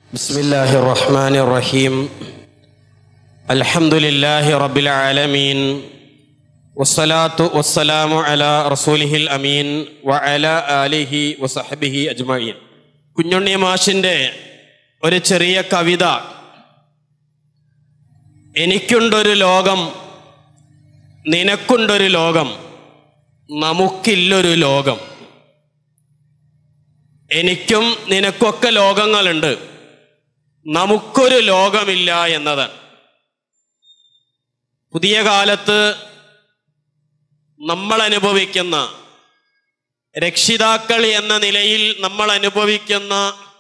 بسم الله الرحمن الرحيم الحمد لله رب العالمين والصلاة والسلام على رسوله الأمين وعلى آله وصحبه أجمعين കുഞ്ഞുണ്ണി മാഷിൻ്റെ ഒരു ചെറിയ കവിത എനിക്കുണ്ടൊരു ലോകം നിനക്കുണ്ടൊരു ലോകം നമുക്കില്ലൊരു ലോകം എനിക്കും നിനക്കൊക്കെ ലോകങ്ങളുണ്ട് നമുക്കൊരു ലോകമില്ല എന്നതാണ് പുതിയ കാലത്ത് നമ്മൾ അനുഭവിക്കുന്ന രക്ഷിതാക്കൾ എന്ന നിലയിൽ നമ്മൾ അനുഭവിക്കുന്ന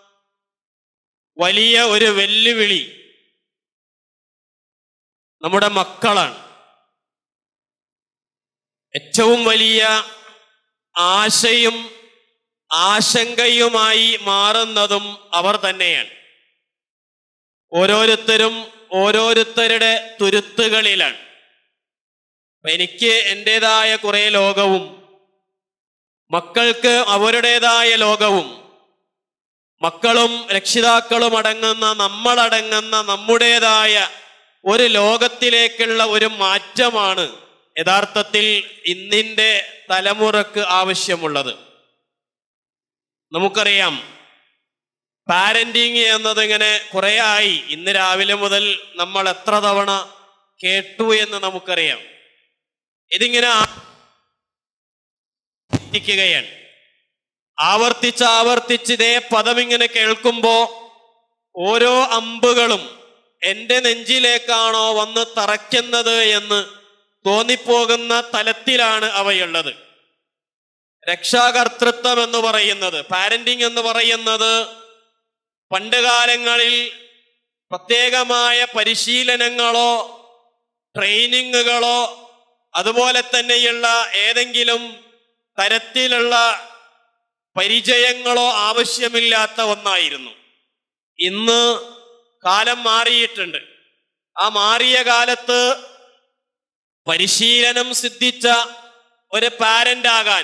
വലിയ ഒരു വെല്ലുവിളി നമ്മുടെ മക്കളാണ് ഏറ്റവും വലിയ ആശയും ആശങ്കയുമായി മാറുന്നതും അവർ തന്നെയാണ് ഓരോരുത്തരും ഓരോരുത്തരുടെ തുരുത്തുകളിലാണ് അപ്പൊ എനിക്ക് എൻ്റെതായ കുറെ ലോകവും മക്കൾക്ക് അവരുടേതായ ലോകവും മക്കളും രക്ഷിതാക്കളും അടങ്ങുന്ന നമ്മളടങ്ങുന്ന നമ്മുടേതായ ഒരു ലോകത്തിലേക്കുള്ള ഒരു മാറ്റമാണ് യഥാർത്ഥത്തിൽ ഇന്നിൻ്റെ തലമുറക്ക് ആവശ്യമുള്ളത് നമുക്കറിയാം പാരന്റിങ് എന്നത് ഇങ്ങനെ കുറെ ആയി ഇന്ന് രാവിലെ മുതൽ നമ്മൾ എത്ര തവണ കേട്ടു എന്ന് നമുക്കറിയാം ഇതിങ്ങനെ ആവർത്തിക്കുകയാണ് ആവർത്തിച്ച് ആവർത്തിച്ച് ഇതേ പദം ഇങ്ങനെ കേൾക്കുമ്പോ ഓരോ അമ്പുകളും എന്റെ നെഞ്ചിലേക്കാണോ വന്ന് തറയ്ക്കുന്നത് എന്ന് തോന്നിപ്പോകുന്ന തലത്തിലാണ് അവയുള്ളത് രക്ഷാകർത്തൃത്വം എന്ന് പറയുന്നത് പാരന്റിങ് എന്ന് പറയുന്നത് പണ്ട് കാലങ്ങളിൽ പ്രത്യേകമായ പരിശീലനങ്ങളോ ട്രെയിനിങ്ങുകളോ അതുപോലെ തന്നെയുള്ള ഏതെങ്കിലും തരത്തിലുള്ള പരിചയങ്ങളോ ആവശ്യമില്ലാത്ത ഒന്നായിരുന്നു ഇന്ന് കാലം മാറിയിട്ടുണ്ട് ആ മാറിയ കാലത്ത് പരിശീലനം സിദ്ധിച്ച ഒരു പാരന്റ് ആകാൻ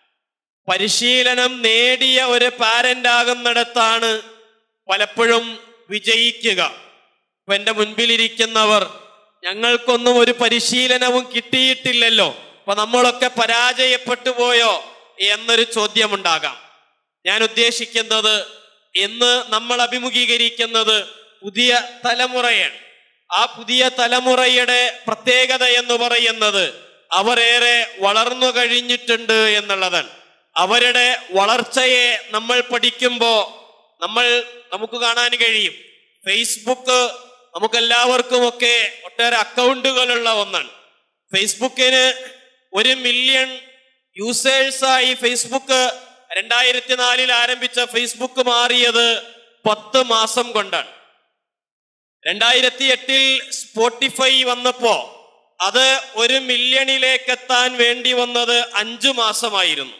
പരിശീലനം നേടിയ ഒരു പാരന്റ് ആകുന്നിടത്താണ് പലപ്പോഴും വിജയിക്കുക ഇപ്പൊ എന്റെ മുൻപിലിരിക്കുന്നവർ ഞങ്ങൾക്കൊന്നും ഒരു പരിശീലനവും കിട്ടിയിട്ടില്ലല്ലോ അപ്പൊ നമ്മളൊക്കെ പരാജയപ്പെട്ടു പോയോ എന്നൊരു ചോദ്യമുണ്ടാകാം ഞാൻ ഉദ്ദേശിക്കുന്നത് ഇന്ന് നമ്മൾ അഭിമുഖീകരിക്കുന്നത് പുതിയ തലമുറയാണ് ആ പുതിയ തലമുറയുടെ പ്രത്യേകത എന്ന് പറയുന്നത് അവരേറെ വളർന്നു കഴിഞ്ഞിട്ടുണ്ട് എന്നുള്ളതാണ് അവരുടെ വളർച്ചയെ നമ്മൾ പഠിക്കുമ്പോൾ നമ്മൾ നമുക്ക് കാണാൻ കഴിയും ഫേസ്ബുക്ക് നമുക്കെല്ലാവർക്കുമൊക്കെ ഒട്ടേറെ അക്കൗണ്ടുകളുള്ള ഒന്നാണ് ഫേസ്ബുക്കിന് ഒരു മില്യൺ യൂസേഴ്സായി ഫേസ്ബുക്ക് രണ്ടായിരത്തി നാലിൽ ആരംഭിച്ച ഫേസ്ബുക്ക് മാറിയത് പത്ത് മാസം കൊണ്ടാണ് രണ്ടായിരത്തി എട്ടിൽ സ്പോട്ടിഫൈ വന്നപ്പോ അത് ഒരു മില്യണിലേക്ക് എത്താൻ വേണ്ടി വന്നത് അഞ്ചു മാസമായിരുന്നു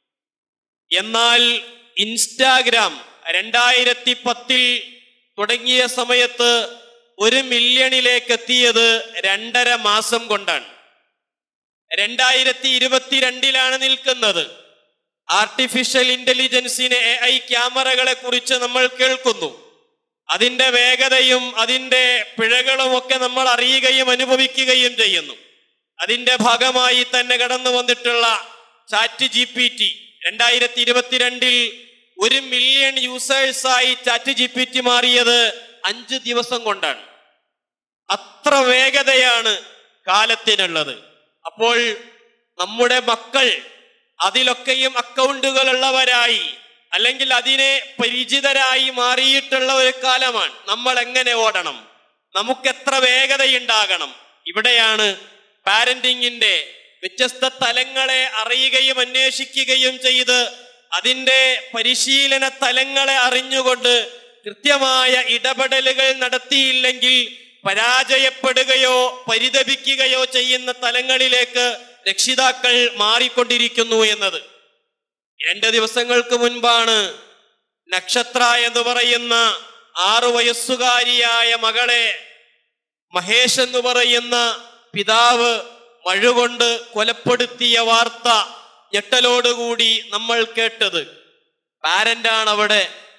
എന്നാൽ ഇൻസ്റ്റാഗ്രാം രണ്ടായിരത്തി പത്തിൽ തുടങ്ങിയ സമയത്ത് ഒരു മില്യണിലേക്ക് എത്തിയത് രണ്ടര മാസം കൊണ്ടാണ് രണ്ടായിരത്തി ഇരുപത്തിരണ്ടിലാണ് നിൽക്കുന്നത് ആർട്ടിഫിഷ്യൽ ഇന്റലിജൻസിന് എ ഐ ക്യാമറകളെ കുറിച്ച് നമ്മൾ കേൾക്കുന്നു അതിന്റെ വേഗതയും അതിന്റെ പിഴകളും ഒക്കെ നമ്മൾ അറിയുകയും അനുഭവിക്കുകയും ചെയ്യുന്നു അതിന്റെ ഭാഗമായി തന്നെ കടന്നു വന്നിട്ടുള്ള ചാറ്റ് ജി പി ടി രണ്ടായിരത്തി ഇരുപത്തിരണ്ടിൽ ഒരു മില്യൺ യൂസേഴ്സായി ചാറ്റ് ജി പി ടി മാറിയത് അഞ്ച് ദിവസം കൊണ്ടാണ് അത്ര വേഗതയാണ് കാലത്തിനുള്ളത് അപ്പോൾ നമ്മുടെ മക്കൾ അതിലൊക്കെയും അക്കൗണ്ടുകൾ ഉള്ളവരായി അല്ലെങ്കിൽ അതിനെ പരിചിതരായി മാറിയിട്ടുള്ള ഒരു കാലമാണ് നമ്മൾ എങ്ങനെ ഓടണം നമുക്ക് എത്ര വേഗതയുണ്ടാകണം ഇവിടെയാണ് പാരന്റിങ്ങിന്റെ വ്യത്യസ്ത തലങ്ങളെ അറിയുകയും അന്വേഷിക്കുകയും ചെയ്ത് അതിന്റെ പരിശീലന തലങ്ങളെ അറിഞ്ഞുകൊണ്ട് കൃത്യമായ ഇടപെടലുകൾ നടത്തിയില്ലെങ്കിൽ പരാജയപ്പെടുകയോ പരിതപിക്കുകയോ ചെയ്യുന്ന തലങ്ങളിലേക്ക് രക്ഷിതാക്കൾ മാറിക്കൊണ്ടിരിക്കുന്നു എന്നത് രണ്ട് ദിവസങ്ങൾക്ക് മുൻപാണ് നക്ഷത്ര എന്ന് പറയുന്ന ആറു വയസ്സുകാരിയായ മകളെ മഹേഷ് എന്ന് പറയുന്ന പിതാവ് മഴുകൊണ്ട് കൊലപ്പെടുത്തിയ വാർത്ത ഞെട്ടലോടുകൂടി നമ്മൾ കേട്ടത് പാരന്റാണ് അവിടെ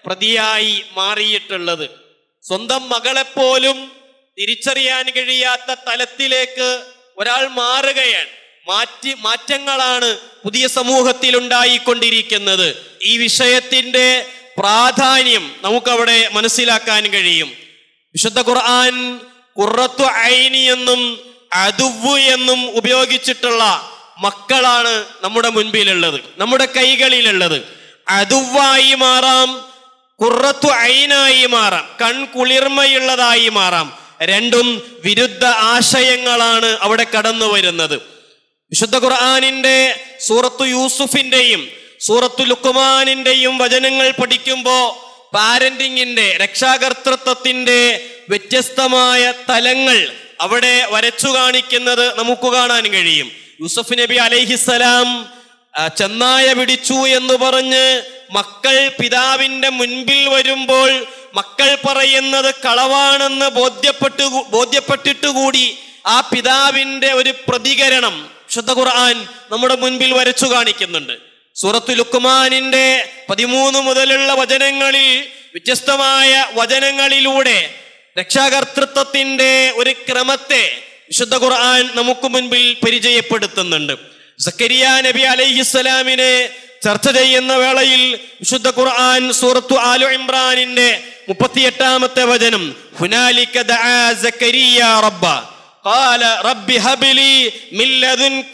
പ്രതിയായി മാറിയിട്ടുള്ളത് സ്വന്തം മകളെപ്പോലും തിരിച്ചറിയാൻ കഴിയാത്ത തലത്തിലേക്ക് ഒരാൾ മാറുകയാണ് മാറ്റി മാറ്റങ്ങളാണ് പുതിയ സമൂഹത്തിൽ ഉണ്ടായിക്കൊണ്ടിരിക്കുന്നത് ഈ വിഷയത്തിന്റെ പ്രാധാന്യം നമുക്കവിടെ മനസ്സിലാക്കാൻ കഴിയും വിശുദ്ധ ഖുർആൻ കുറത്തു ഐനി എന്നും അതുവു എന്നും ഉപയോഗിച്ചിട്ടുള്ള മക്കളാണ് നമ്മുടെ മുൻപിലുള്ളത് നമ്മുടെ കൈകളിലുള്ളത് അതുവായി മാറാം കുറത്തു ഐനായി മാറാം കൺകുളിർമയുള്ളതായി മാറാം രണ്ടും വിരുദ്ധ ആശയങ്ങളാണ് അവിടെ കടന്നു വരുന്നത് വിശുദ്ധ ഖുർആാനിന്റെ സൂറത്തു യൂസുഫിന്റെയും സൂറത്തു ലുക്കുമാനിന്റെയും വചനങ്ങൾ പഠിക്കുമ്പോ പാരന്റിങ്ങിന്റെ രക്ഷാകർത്തൃത്വത്തിന്റെ വ്യത്യസ്തമായ തലങ്ങൾ അവിടെ വരച്ചു കാണിക്കുന്നത് നമുക്ക് കാണാൻ കഴിയും യൂസഫ് നബി അലൈഹിസലാം ആ, ചെന്നായ പിടിച്ചു എന്ന് പറഞ്ഞ് മക്കൾ പിതാവിന്റെ മുൻപിൽ വരുമ്പോൾ മക്കൾ പറയുന്നത് കളവാണെന്ന് ബോധ്യപ്പെട്ടു ബോധ്യപ്പെട്ടിട്ട് കൂടി ആ പിതാവിന്റെ ഒരു പ്രതികരണം ശുദ്ധ ഖുർആൻ നമ്മുടെ മുൻപിൽ വരച്ചു കാണിക്കുന്നുണ്ട് സൂറത്തു ലുക്മാനിന്റെ പതിമൂന്ന് മുതലുള്ള വചനങ്ങളിൽ വ്യത്യസ്തമായ വചനങ്ങളിലൂടെ രക്ഷാകർത്തൃത്വത്തിന്റെ ഒരു ക്രമത്തെ വിശുദ്ധ ഖുർആൻ നമുക്ക് മുൻപിൽ പരിചയപ്പെടുത്തുന്നുണ്ട് സക്കരിയ നബി അലൈഹിസ്സലാമിനെ ചർച്ച ചെയ്യുന്ന വേളയിൽ വിശുദ്ധ ഖുർആൻ സൂറത്തു ആലു ഇമ്രാനിന്റെ മുപ്പത്തിയെട്ടാമത്തെ വചനം ഹുനാലിക ദആ സക്കരിയ റബ്ബ قال رب هب لي من لدنك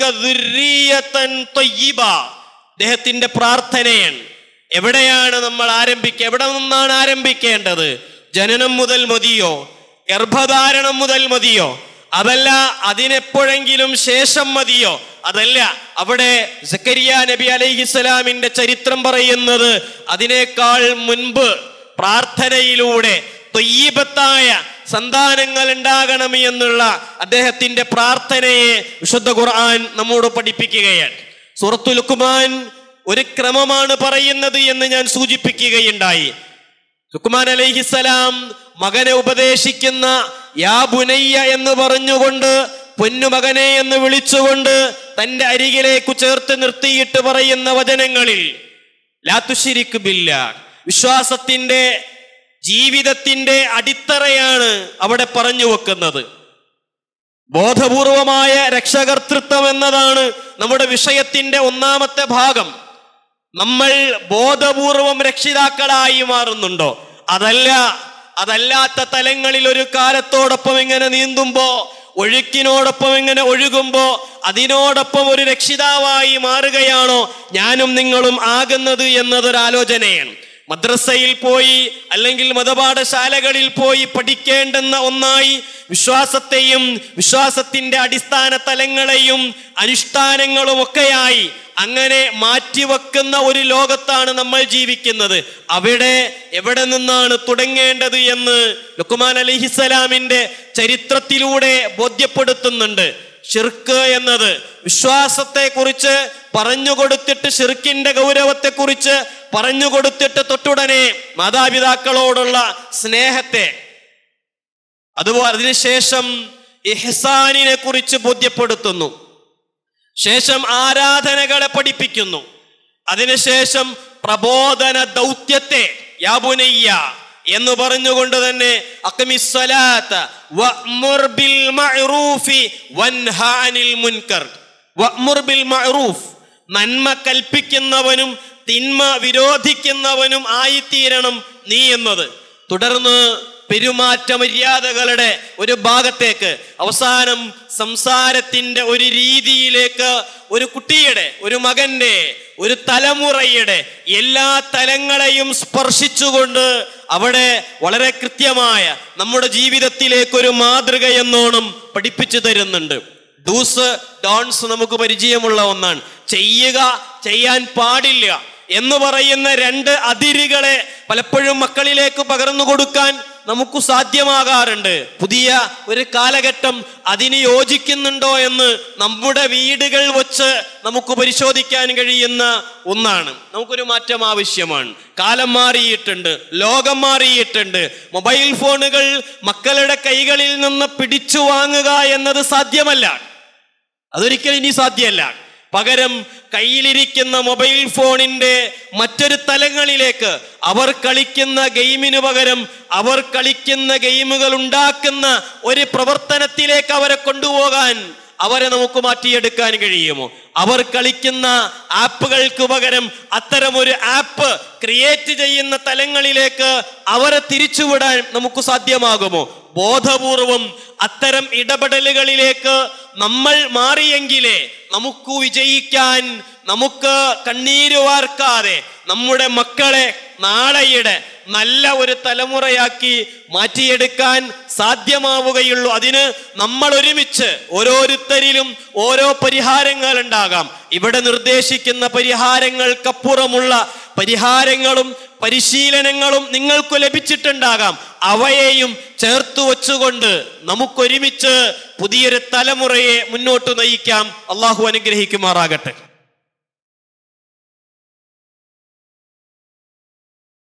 ذرية طيبة അദ്ദേഹത്തിന്റെ പ്രാർത്ഥനയാണ് എവിടെയാണ് നമ്മൾ ആരംഭിക്കുക എവിടെ നിന്നാണ് ആരംഭിക്കേണ്ടത് ജനനം മുതൽ മതിയോ ഗർഭധാരണം മുതൽ മതിയോ അതല്ല അതിനെപ്പോഴെങ്കിലും ശേഷം മതിയോ അതല്ല അവിടെ സക്കരിയ നബി അലൈഹിസ്സലാമിന്റെ ചരിത്രം പറയുന്നത് അതിനേക്കാൾ മുൻപ് പ്രാർത്ഥനയിലൂടെ തൊയ്യബത്തായ സന്താനങ്ങൾ ഉണ്ടാകണം എന്നുള്ള അദ്ദേഹത്തിന്റെ പ്രാർത്ഥനയെ വിശുദ്ധ ഖുർആൻ നമ്മോട് പഠിപ്പിക്കുകയാണ് സൂറത്തു ലുക്കുമാൻ ഒരു ക്രമമാണ് പറയുന്നത് എന്ന് ഞാൻ സൂചിപ്പിക്കുകയുണ്ടായി ലുക്കുമാൻ അലൈഹിസലാം മകനെ ഉപദേശിക്കുന്ന യാ ബുനയ്യ എന്ന് പറഞ്ഞുകൊണ്ട് പൊന്നുമകനെ എന്ന് വിളിച്ചുകൊണ്ട് തന്റെ അരികിലേക്ക് ചേർത്ത് നിർത്തിയിട്ട് പറയുന്ന വചനങ്ങളിൽ ലാത്തുഷിരിക്ക് ബില്ല വിശ്വാസത്തിന്റെ ജീവിതത്തിന്റെ അടിത്തറയാണ് അവിടെ പറഞ്ഞു വെക്കുന്നത് ബോധപൂർവമായ രക്ഷകർത്തൃത്വം എന്നതാണ് നമ്മുടെ വിഷയത്തിന്റെ ഒന്നാമത്തെ ഭാഗം നമ്മൾ ബോധപൂർവം രക്ഷിതാക്കളായി മാറുന്നുണ്ടോ അതല്ല അതല്ലാത്ത തലങ്ങളിൽ ഒരു കാലത്തോടൊപ്പം ഇങ്ങനെ നീന്തുമ്പോ ഒഴുക്കിനോടൊപ്പം ഇങ്ങനെ ഒഴുകുമ്പോ അതിനോടൊപ്പം ഒരു രക്ഷിതാവായി മാറുകയാണോ ഞാനും നിങ്ങളും ആകുന്നത് എന്നതൊരാലോചനയാണ് മദ്രസയിൽ പോയി അല്ലെങ്കിൽ മതപാഠശാലകളിൽ പോയി പഠിക്കേണ്ടുന്ന ഒന്നായി വിശ്വാസത്തെയും വിശ്വാസത്തിന്റെ അടിസ്ഥാന തലങ്ങളെയും അനുഷ്ഠാനങ്ങളും ഒക്കെയായി അങ്ങനെ മാറ്റിവെക്കുന്ന ഒരു ലോകത്താണ് നമ്മൾ ജീവിക്കുന്നത് അവിടെ എവിടെ നിന്നാണ് തുടങ്ങേണ്ടത് എന്ന് ലുക്കുമാൻ അലിഹിസലാമിന്റെ ചരിത്രത്തിലൂടെ ബോധ്യപ്പെടുത്തുന്നുണ്ട് ഷിർക്ക് എന്നത് വിശ്വാസത്തെ കുറിച്ച് പറഞ്ഞു കൊടുത്തിട്ട് ഷിർക്കിന്റെ ഗൗരവത്തെ കുറിച്ച് പറഞ്ഞു കൊടുത്തിട്ട് തൊട്ടുടനെ മാതാപിതാക്കളോടുള്ള സ്നേഹത്തെ അതുപോലെ അതിനുശേഷം ഇഹ്സാനിനെ കുറിച്ച് ബോധ്യപ്പെടുത്തുന്നു ശേഷം ആരാധനകളെ പഠിപ്പിക്കുന്നു അതിനുശേഷം പ്രബോധന ദൗത്യത്തെ യാബുനയ്യ എന്ന് പറഞ്ഞുകൊണ്ട് തന്നെ അഖ്മിസ്സലാത്ത വഅ്മുർ ബിൽ മഅറൂഫി വൻഹാ അനിൽ മുൻകർ വഅ്മുർ ബിൽ മഅറൂഫ് നന്മ കൽപ്പിക്കുന്നവനും തിന്മ വിരോധിക്കുന്നവനും ആയിത്തീരണം നീ എന്നത് തുടർന്ന് പെരുമാറ്റ മര്യാദകളുടെ ഒരു ഭാഗത്തേക്ക് അവസാനം സംസാരത്തിന്റെ ഒരു രീതിയിലേക്ക് ഒരു കുട്ടിയുടെ ഒരു മകന്റെ ഒരു തലമുറയുടെ എല്ലാ തലങ്ങളെയും സ്പർശിച്ചുകൊണ്ട് അവിടെ വളരെ കൃത്യമായ നമ്മുടെ ജീവിതത്തിലേക്ക് ഒരു മാതൃക എന്നോണം പഠിപ്പിച്ചു തരുന്നുണ്ട് ഡൂസ് ഡോൺസ് നമുക്ക് പരിചയമുള്ള ഒന്നാണ് ചെയ്യുക ചെയ്യാൻ പാടില്ല എന്ന് പറയുന്ന രണ്ട് അതിരുകളെ പലപ്പോഴും മക്കളിലേക്ക് പകർന്നു കൊടുക്കാൻ നമുക്ക് സാധ്യമാകാറുണ്ട് പുതിയ ഒരു കാലഘട്ടം അതിന് യോജിക്കുന്നുണ്ടോ എന്ന് നമ്മുടെ വീടുകൾ വച്ച് നമുക്ക് പരിശോധിക്കാൻ കഴിയുന്ന ഒന്നാണ് നമുക്കൊരു മാറ്റം ആവശ്യമാണ് കാലം മാറിയിട്ടുണ്ട് ലോകം മാറിയിട്ടുണ്ട് മൊബൈൽ ഫോണുകൾ മക്കളുടെ കൈകളിൽ നിന്ന് പിടിച്ചു വാങ്ങുക എന്നത് സാധ്യമല്ല അതൊരിക്കലും ഇനി സാധ്യമല്ല പകരം കയ്യിലിരിക്കുന്ന മൊബൈൽ ഫോണിന്റെ മറ്റൊരു തലങ്ങളിലേക്ക് അവർ കളിക്കുന്ന ഗെയിമിന് പകരം അവർ കളിക്കുന്ന ഗെയിമുകൾ ഉണ്ടാക്കുന്ന ഒരു പ്രവർത്തനത്തിലേക്ക് അവരെ കൊണ്ടുപോകാൻ അവരെ നമുക്ക് മാറ്റിയെടുക്കാൻ കഴിയുമോ അവർ കളിക്കുന്ന ആപ്പുകൾക്ക് പകരം അത്തരം ഒരു ആപ്പ് ക്രിയേറ്റ് ചെയ്യുന്ന തലങ്ങളിലേക്ക് അവരെ തിരിച്ചുവിടാൻ നമുക്ക് സാധ്യമാകുമോ ബോധപൂർവം അത്തരം ഇടപെടലുകളിലേക്ക് നമ്മൾ മാറിയെങ്കിലേ നമുക്ക് വിജയിക്കാൻ നമുക്ക് കണ്ണീര് വാർക്കാതെ നമ്മുടെ മക്കളെ നാളെയുടെ നല്ല ഒരു തലമുറയാക്കി മാറ്റിയെടുക്കാൻ സാധ്യമാവുകയുള്ളൂ അതിന് നമ്മൾ ഒരുമിച്ച് ഓരോരുത്തരിലും ഓരോ പരിഹാരങ്ങൾ ഉണ്ടാകാം ഇവിടെ നിർദ്ദേശിക്കുന്ന പരിഹാരങ്ങൾക്കപ്പുറമുള്ള പരിഹാരങ്ങളും പരിശീലനങ്ങളും നിങ്ങൾക്ക് ലഭിച്ചിട്ടുണ്ടാകാം അവയെയും ചേർത്തു വച്ചുകൊണ്ട് നമുക്കൊരുമിച്ച് പുതിയൊരു തലമുറയെ മുന്നോട്ട് നയിക്കാം അള്ളാഹു അനുഗ്രഹിക്കുമാറാകട്ടെ